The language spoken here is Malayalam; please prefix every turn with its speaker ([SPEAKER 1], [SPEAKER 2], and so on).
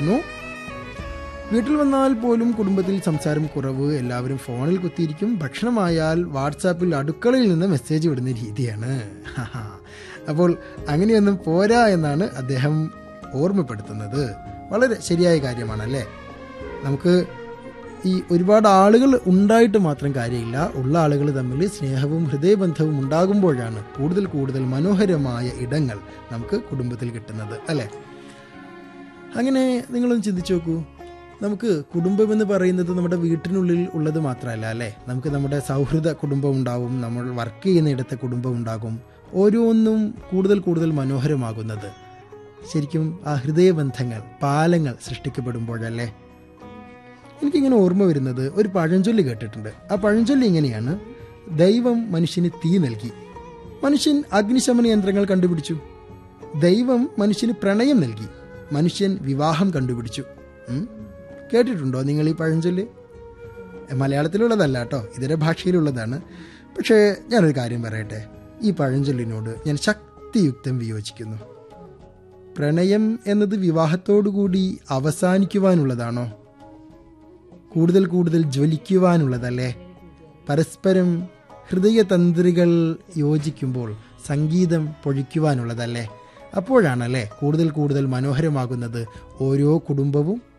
[SPEAKER 1] പറയുന്നു വീട്ടിൽ വന്നാൽ പോലും കുടുംബത്തിൽ സംസാരം കുറവ് എല്ലാവരും ഫോണിൽ കുത്തിയിരിക്കും ഭക്ഷണമായാൽ വാട്സാപ്പിൽ അടുക്കളയിൽ നിന്ന് മെസ്സേജ് വിടുന്ന രീതിയാണ് അപ്പോൾ അങ്ങനെയൊന്നും പോരാ എന്നാണ് അദ്ദേഹം ഓർമ്മപ്പെടുത്തുന്നത് വളരെ ശരിയായ കാര്യമാണല്ലേ നമുക്ക് ഈ ഒരുപാട് ആളുകൾ ഉണ്ടായിട്ട് മാത്രം കാര്യമില്ല ഉള്ള ആളുകൾ തമ്മിൽ സ്നേഹവും ഹൃദയബന്ധവും ഉണ്ടാകുമ്പോഴാണ് കൂടുതൽ കൂടുതൽ മനോഹരമായ ഇടങ്ങൾ നമുക്ക് കുടുംബത്തിൽ കിട്ടുന്നത് അല്ലേ അങ്ങനെ നിങ്ങളൊന്ന് ചിന്തിച്ചു നോക്കൂ നമുക്ക് കുടുംബം എന്ന് പറയുന്നത് നമ്മുടെ വീട്ടിനുള്ളിൽ ഉള്ളത് മാത്രമല്ല അല്ലേ നമുക്ക് നമ്മുടെ സൗഹൃദ കുടുംബം ഉണ്ടാവും നമ്മൾ വർക്ക് ചെയ്യുന്നിടത്തെ കുടുംബം ഉണ്ടാകും ഓരോന്നും കൂടുതൽ കൂടുതൽ മനോഹരമാകുന്നത് ശരിക്കും ആ ഹൃദയബന്ധങ്ങൾ പാലങ്ങൾ സൃഷ്ടിക്കപ്പെടുമ്പോഴല്ലേ എനിക്കിങ്ങനെ ഓർമ്മ വരുന്നത് ഒരു പഴഞ്ചൊല്ലി കേട്ടിട്ടുണ്ട് ആ പഴഞ്ചൊല്ലി ഇങ്ങനെയാണ് ദൈവം മനുഷ്യന് തീ നൽകി മനുഷ്യൻ അഗ്നിശമന യന്ത്രങ്ങൾ കണ്ടുപിടിച്ചു ദൈവം മനുഷ്യന് പ്രണയം നൽകി മനുഷ്യൻ വിവാഹം കണ്ടുപിടിച്ചു ഉം? കേട്ടിട്ടുണ്ടോ നിങ്ങൾ ഈ പഴഞ്ചൊല്ല് മലയാളത്തിലുള്ളതല്ല കേട്ടോ ഇതര ഭാഷയിലുള്ളതാണ് പക്ഷേ ഞാനൊരു കാര്യം പറയട്ടെ ഈ പഴഞ്ചൊല്ലിനോട് ഞാൻ ശക്തിയുക്തം വിയോജിക്കുന്നു പ്രണയം എന്നത് വിവാഹത്തോടുകൂടി അവസാനിക്കുവാനുള്ളതാണോ കൂടുതൽ കൂടുതൽ ജ്വലിക്കുവാനുള്ളതല്ലേ പരസ്പരം ഹൃദയതന്ത്രികൾ യോജിക്കുമ്പോൾ സംഗീതം പൊഴിക്കുവാനുള്ളതല്ലേ അപ്പോഴാണല്ലേ കൂടുതൽ കൂടുതൽ മനോഹരമാകുന്നത് ഓരോ കുടുംബവും